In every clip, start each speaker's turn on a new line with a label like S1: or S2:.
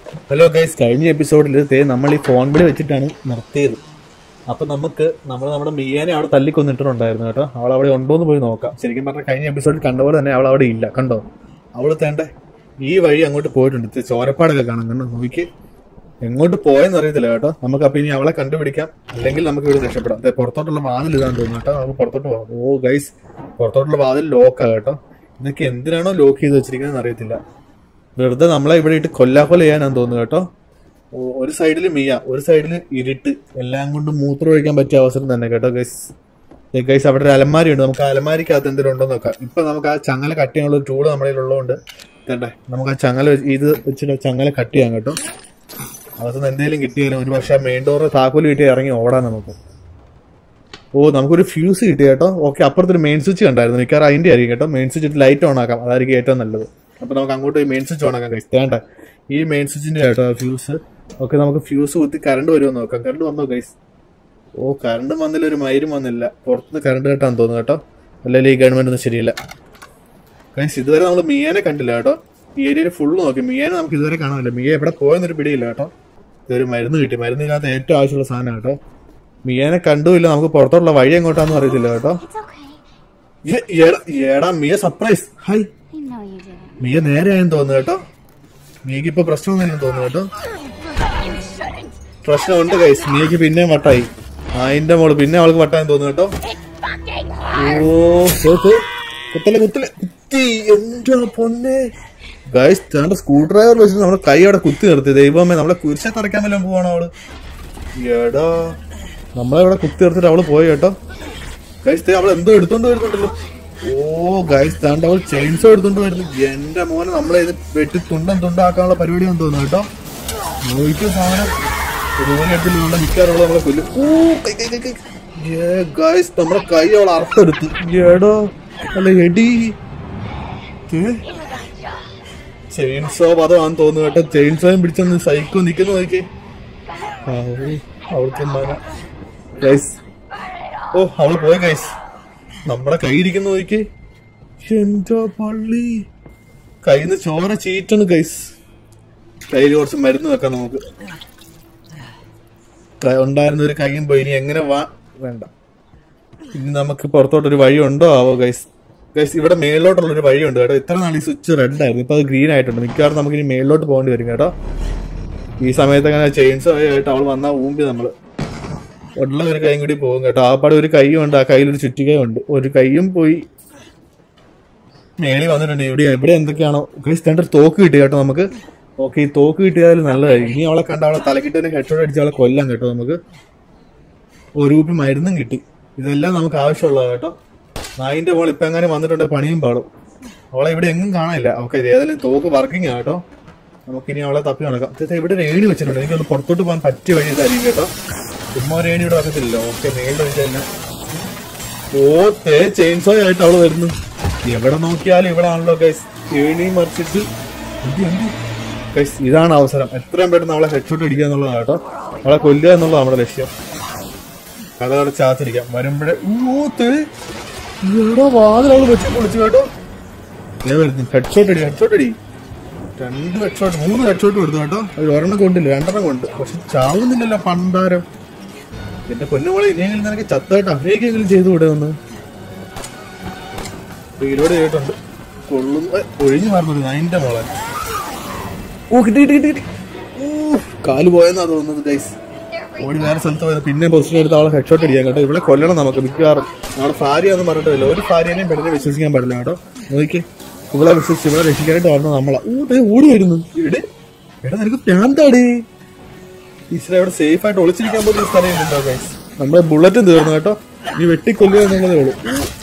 S1: Hello guys കഴിഞ്ഞ എപ്പിസോഡിൽ തേ നമ്മൾ ഈ ഫോൺ വിളി വെച്ചിട്ടാണ് നിർത്തിയത് അപ്പൊ നമുക്ക് നമ്മൾ നമ്മുടെ മിയാനെ അവിടെ തല്ലിക്കൊന്നിട്ടുണ്ടായിരുന്നു കേട്ടോ അവൾ അവിടെ ഉണ്ടോ എന്ന് പോയി നോക്കാം ശരിക്കും പറഞ്ഞാൽ കഴിഞ്ഞ എപ്പിസോഡിൽ കണ്ട പോലെ തന്നെ അവൾ അവിടെ ഇല്ല കണ്ടോ അവൾ തേണ്ട ഈ വഴി അങ്ങോട്ട് പോയിട്ടുണ്ട് ഇത് ചോരപ്പാടൊക്കെ കാണാം കണ്ടോ നോക്കി എങ്ങോട്ട് പോയെന്ന് അറിയത്തില്ല കേട്ടോ നമുക്ക് അപ്പൊ ഇനി അവളെ കണ്ടുപിടിക്കാം അല്ലെങ്കിൽ നമുക്ക് ഇവിടെ രക്ഷപ്പെടാം ദേ പുറത്തോട്ടുള്ള വാതിൽ ഇതാന്ന് തോന്നുന്നു കേട്ടോ നമുക്ക് പുറത്തോട്ട് പോകാം ഓ ഗൈസ് പുറത്തോട്ടുള്ള വാതിൽ ലോക്കാ കേട്ടോ ഇതൊക്കെ എന്തിനാണോ ലോക്ക് ചെയ്ത് വെച്ചിരിക്കുന്നത് അറിയത്തില്ല വെറുതെ നമ്മളെ ഇവിടെ ഇട്ട് കൊല്ലാക്കൊല ചെയ്യാനാന്ന് തോന്നുന്നു കേട്ടോ ഓ- ഒരു സൈഡിൽ മിയ ഒരു സൈഡിൽ ഇരുട്ട് എല്ലാം കൊണ്ടും മൂത്രം ഒഴിക്കാൻ പറ്റിയ അവസരം തന്നെ കേട്ടോ ഗൈസ് ഗൈസ് അവിടെ ഒരു അലമാരി ഉണ്ട് നമുക്ക് ആ അലമാരിക്കകത്ത് എന്തെങ്കിലും ഉണ്ടോ നോക്കാം ഇപ്പൊ നമുക്ക് ആ ചങ്ങല കട്ട് ചെയ്യാനുള്ള ഒരു ടൂള് നമ്മുടെ കയ്യിലുള്ളതുകൊണ്ട് തേണ്ടേ നമുക്ക് ആ ചങ്ങല വെച്ച് ഇത് വെച്ചിട്ട് ചങ്ങല കട്ട് ചെയ്യാം കേട്ടോ അകത്തുനിന്ന് എന്തെങ്കിലും കിട്ടിയാലും ഒരു പക്ഷേ മെയിൻ ഡോറ് താക്കോല് കിട്ടി ഇറങ്ങി ഓടാൻ നമുക്ക് ഓ നമുക്കൊരു ഫ്യൂസ് കിട്ടി കേട്ടോ ഓക്കെ അപ്പുറത്തൊരു മെയിൻ സ്വിച്ച് കണ്ടായിരുന്നു മിക്കവാറും അതിന്റെ ആയിരിക്കും കേട്ടോ മെയിൻ സ്വിച്ച് ഇട്ട് ലൈറ്റ് ഓൺ ആക്കാം അതായിരിക്കും ഏറ്റവും നല്ലത് അപ്പൊ നമുക്ക് അങ്ങോട്ട് ഈ മെയിൻ സ്വിച്ച് ഓൺ ആക്കാൻ കഴിയും വേണ്ട ഈ മെയിൻ സ്വിച്ചിന്റെ കേട്ടോ ഫ്യൂസ് ഓക്കെ നമുക്ക് ഫ്യൂസ് കുത്തി കറണ്ട് വരുമോ നോക്കാം കറണ്ട് വന്നോ ഗൈസ് ഓ കറണ്ട് വന്നില്ല ഒരു മൈരും വന്നില്ല പുറത്തുനിന്ന് കറണ്ട് കേട്ടാന്ന് തോന്നുന്നു കേട്ടോ അല്ലെങ്കിൽ ഈ ഗവൺമെന്റ് ഒന്നും ശരിയില്ല ഗൈസ് ഇതുവരെ നമ്മൾ മിയാനെ കണ്ടില്ല കേട്ടോ ഈ ഏരിയയിൽ ഫുള്ള് നോക്കി മിയാനെ നമുക്ക് ഇതുവരെ കാണാനില്ല മിയ എവിടെ പോയെന്നൊരു പിടിയില്ല കേട്ടോ ഇതൊരു മരുന്ന് കിട്ടി മരുന്നിനകത്ത് ഏറ്റവും ആവശ്യമുള്ള സാധനം കേട്ടോ മിയാനെ കണ്ടുമില്ല നമുക്ക് പുറത്തോട്ടുള്ള വഴി എങ്ങോട്ടാന്ന് അറിയത്തില്ല കേട്ടോ
S2: It's okay.
S1: ഏ- ഏടാ- ഏടാ Mia surprise hi
S2: I know you didn't.
S1: Mia നേരെയായെന്ന് തോന്നുന്നു കേട്ടോ മിയക്ക് ഇപ്പൊ പ്രശ്നമൊന്നുമില്ലെന്ന് തോന്നുന്നു കേട്ടോ പ്രശ്നമുണ്ട് കൈസ് മിയക്ക് പിന്നെയും വട്ടായി അതിന്റെ മോള് പിന്നെ അവൾക്ക് വട്ടായെന്ന് തോന്നുന്നു കേട്ടോ ഓ ഹോ, ഹോ. കുത്തലെ കുത്തലെ കുത്തി എന്റെ പൊന്നെ ഗൈസ് തന്റെ സ്ക്രൂ ഡ്രൈവർ വെച്ചിട്ട് നമ്മുടെ കൈ അവിടെ കുത്തി നിർത്തി ദൈവമേ നമ്മളെ കുരിശെ തറയ്ക്കാൻ വല്ലതും പോവാണോ അവള് എടാ നമ്മളെ ഇവിടെ കുത്തി നിർത്തിട്ട് അവള് പോയി കേട്ടോ ഗൈസ് അവൾ എന്തോ എടുത്തോണ്ട് വരുന്നുണ്ടല്ലോ ഓ ഗൈസ് താണ്ട് അവൾ ചെയിൻസോ എടുത്തോണ്ട് വരുന്നു എന്റെ മോനെ നമ്മളെ ഇത് വെട്ടി തുണ്ടം തുണ്ടാക്കാനുള്ള പരിപാടിയാണെന്ന് തോന്നുന്നു കേട്ടോ നോക്കിയ സാധനം ഇതുപോലെ എടുത്തില്ല നമ്മുടെ മിക്കാറുള്ള നമ്മളെ കൊല്ലും ഓ കൈ കൈ കൈ കൈ ഏ ഗൈസ് നമ്മുടെ കൈ അവൾ അർത്ഥെടുത്ത് എടോ അല്ല എടി ചെയിൻസോ പദമാണെന്ന് തോന്നുന്നു കേട്ടോ ചെയിൻസോയും പിടിച്ചൊന്ന് സൈക്കോ നിക്കുന്നു നോക്കി അവൾക്ക് മന ഗൈസ് ഓ അവള് പോയി ഗൈസ് നമ്മുടെ കൈ ഇരിക്കുന്ന നോക്കി എന്തോ പള്ളി കയ്യിന്ന് ചോര ചീറ്റാണ് ഗൈസ് കയ്യിൽ കുറച്ച് മരുന്ന് വെക്കാം നമുക്ക് ക- ഉണ്ടായിരുന്ന ഒരു കൈയും പോയി ഇനി എങ്ങനെ വാ വേണ്ട ഇനി നമുക്ക് പുറത്തോട്ടൊരു വഴി ഉണ്ടോ ആവോ ഗൈസ് ഗൈസ് ഇവിടെ മേളിലോട്ടുള്ള ഒരു വഴിയുണ്ട് കേട്ടോ ഇത്ര നാൾ ഈ സ്വിച്ച് റെഡ് ആയിരുന്നു ഇപ്പൊ അത് ഗ്രീൻ ആയിട്ടുണ്ട് മിക്കവാറും നമുക്ക് ഇനി മേളിലോട്ട് പോകേണ്ടി വരും കേട്ടോ ഈ സമയത്ത് അങ്ങനെ ചെയിൻസ് ആയിട്ട് അവൾ വന്നാൽ ഊമ്പി നമ്മള് ഉള്ള ഒരു കൈയും കൂടി പോകും കേട്ടോ ആ പാടെ ഒരു കൈയും ഉണ്ട് ആ കയ്യിൽ ഒരു ചുറ്റികയും ഉണ്ട് ഒരു കൈയും പോയി മേളി വന്നിട്ടുണ്ട് ഇവിടെ എവിടെ എന്തൊക്കെയാണോ ഗൈസ് കണ്ട ഒരു തോക്ക് കിട്ടി കേട്ടോ നമുക്ക് ഓക്കെ ഈ തോക്ക് കിട്ടിയാലും നല്ലതായി ഇനി അവളെ കണ്ട അവളെ തലക്കിട്ട് ഹെഡ്ഷോട്ട് അടിച്ച് അവളെ കൊല്ലാം കേട്ടോ നമുക്ക് ഒരു കുപ്പി മരുന്നും കിട്ടി ഇതെല്ലാം നമുക്ക് ആവശ്യമുള്ളതാണ് കേട്ടോ നായിന്റെ മോൾ ഇപ്പൊ എങ്ങനെ വന്നിട്ടുണ്ട് പണിയും പാടും അവളെ ഇവിടെ എങ്ങും കാണാനില്ല ഓക്കെ ഏതായാലും തോക്ക് വർക്കിംഗ് ആ കേട്ടോ നമുക്കിനി അവളെ തപ്പി നടക്കാം ഇത് ഇവിടെ ഒരു ഏണി വെച്ചിട്ടുണ്ട് എനിക്കൊന്ന് പുറത്തോട്ട് പോകാൻ പറ്റിയ വഴി ഇതായിരിക്കും കേട്ടോ ചുമ്മാ ഒരു ഏണി ഇവിടെ വെക്കത്തില്ലല്ലോ ഓക്കെ മേളിൽ വെച്ചാൽ ഓ തേ ചെയിൻസോ ആയിട്ട് അവള് വരുന്നു എവിടെ നോക്കിയാലും ഇവിടെ ആണല്ലോ ഗൈസ് ഏണി മറിച്ചിട്ട് എന്ത് എന്ത്? ഗൈസ് ഇതാണ് അവസരം എത്രയും പെട്ടെന്ന് അവളെ ഹെഡ്ഷോട്ട് അടിക്കുക എന്നുള്ളതാണ് കേട്ടോ അവളെ കൊല്ലുക എന്നുള്ളതാണ് നമ്മുടെ ലക്ഷ്യം കഥ അവിടെ ചാത്തിരിക്കാം വരുമ്പോഴേ ഓ തേ എവിടെ വാതിൽ അവള് വെച്ച് പൊളിച്ചു കേട്ടോ ദേ വരുന്നു ഹെഡ്ഷോട്ട് അടി ഹെഡ്ഷോട്ട് അടി രണ്ട് ഹെഡ്ഷോട്ട് മൂന്ന് ഹെഡ്ഷോട്ട് കൊടുത്തു കേട്ടോ അതിൽ ഒരെണ്ണം കൊണ്ടില്ല രണ്ടെണ്ണം കൊണ്ട് പക്ഷെ ചാവുന്നില്ലല്ലോ പണ്ടാരം എന്റെ പൊന്നുമോളെ ഇനിയെങ്കിലും നിനക്ക് ചത്തായിട്ട് അഭിനയിക്കെങ്കിലും ചെയ്തു കൂടെ ഒന്ന് റീലോഡ് ചെയ്തിട്ടുണ്ട് കൊള്ളുന്നു ഏ, ഒഴിഞ്ഞു മാറുന്നത് അതിന്റെ മോളെ ഓ കിട്ടി കിട്ടി കിട്ടി കിട്ടി ഊ, കാല് പോയെന്നാ തോന്നുന്നത് ഗൈസ് ഓടി വേറെ സ്ഥലത്ത് പോയത് പിന്നെ പൊസിഷൻ എടുത്ത് അവളെ ഹെഡ്ഷോട്ട് അടിക്കാൻ കേട്ടോ ഇവിടെ കൊല്ലണം നമുക്ക് മിക്കവാറും നമ്മുടെ ഭാര്യയൊന്നും പറഞ്ഞിട്ടില്ല ഒരു ഭാര്യനെയും പെട്ടെന്ന് വിശ്വസിക്കാൻ പാടില്ല കേട്ടോ നോക്കിക്കേ ഇവളെ വിശ്വസിച്ച് ഇവളെ രക്ഷിക്കാനായിട്ട് വരണം നമ്മളെ ഊ, ദേ ഓടി വരുന്നു ഇവിടെ എടാ നിനക്ക് പ്രാന്താടി ഈശ്വര അവിടെ സേഫ് ആയിട്ട് ഒളിച്ചിരിക്കാൻ പറ്റുന്ന സ്ഥലം ഉണ്ടോ ഗൈസ് നമ്മുടെ ബുള്ളറ്റും തീർന്നു കേട്ടോ നീ വെട്ടിക്കൊല്ലുക എന്നുള്ളതേ ഉള്ളൂ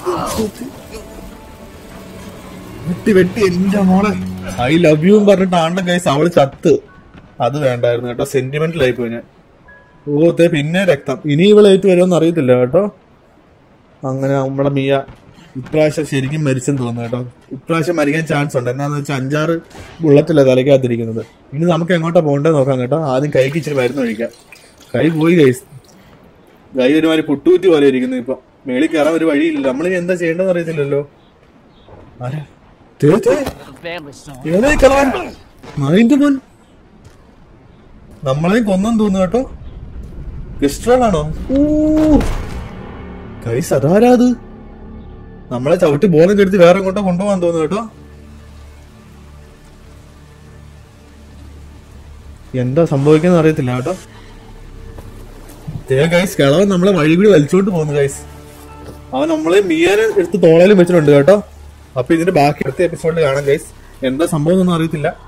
S1: വെട്ടി വെട്ടി എന്റെ മോളെ ഐ ലവ് യു പറഞ്ഞിട്ട് ആണ്ട ഗൈസ് അവള് ചത്ത് അത് വേണ്ടായിരുന്നു കേട്ടോ സെന്റിമെന്റൽ ആയി പോയി ഞാൻ ഓ തേ പിന്നെ രക്തം ഇനി ഇവള് ഏറ്റു വരുമെന്ന് അറിയത്തില്ല കേട്ടോ അങ്ങനെ നമ്മുടെ മിയ ഇപ്രാവശ്യം ശരിക്കും മരിച്ചെന്ന് തോന്നുന്നു കേട്ടോ ഇപ്രാവശ്യം മരിക്കാൻ ചാൻസ് ഉണ്ട് എന്നാന്ന് വെച്ചാൽ അഞ്ചാറ് ബുള്ളറ്റല്ലേ തലയ്ക്കകത്തിരിക്കുന്നത് ഇനി നമുക്ക് എങ്ങോട്ടാ പോകണ്ടേ നോക്കാം കേട്ടോ ആദ്യം കൈക്ക് ഇച്ചിരി മരുന്ന് ഒഴിക്കാം കൈ പോയി കൈസ് കൈ ഒരുമാതിരി പുട്ടുകുറ്റി പോലെ ഇരിക്കുന്നു ഇപ്പൊ മേളിൽ കയറാൻ ഒരു വഴിയില്ല നമ്മളിനി എന്താ ചെയ്യേണ്ടതെന്ന് അറിയത്തില്ലല്ലോ ആരാ തേ, തേ.
S3: The family song.
S1: ഏതായി കളവൻ നായിന്റെ മോൻ നമ്മളെയും കൊന്നെന്ന് തോന്നുന്നു കേട്ടോ ഗസ്ട്രോളാണോ കൈസ് അതാരാ അത് നമ്മളെ ചവിട്ടി ബോധം കെടുത്ത് വേറെ എങ്ങോട്ടോ കൊണ്ടുപോകാൻ തോന്നുന്നു കേട്ടോ എന്താ സംഭവിക്കുന്ന അറിയത്തില്ല കേട്ടോ ദേ ഗൈസ് കിളവൻ നമ്മളെ വഴി കൂടി വലിച്ചോണ്ട് പോകുന്നു ഗൈസ് അവൻ നമ്മളെ മിയാനെ എടുത്ത് തോളയിലും വെച്ചിട്ടുണ്ട് കേട്ടോ അപ്പൊ ഇതിന്റെ ബാക്കി അടുത്ത എപ്പിസോഡിൽ കാണാം ഗൈസ് എന്താ സംഭവം ഒന്നും അറിയത്തില്ല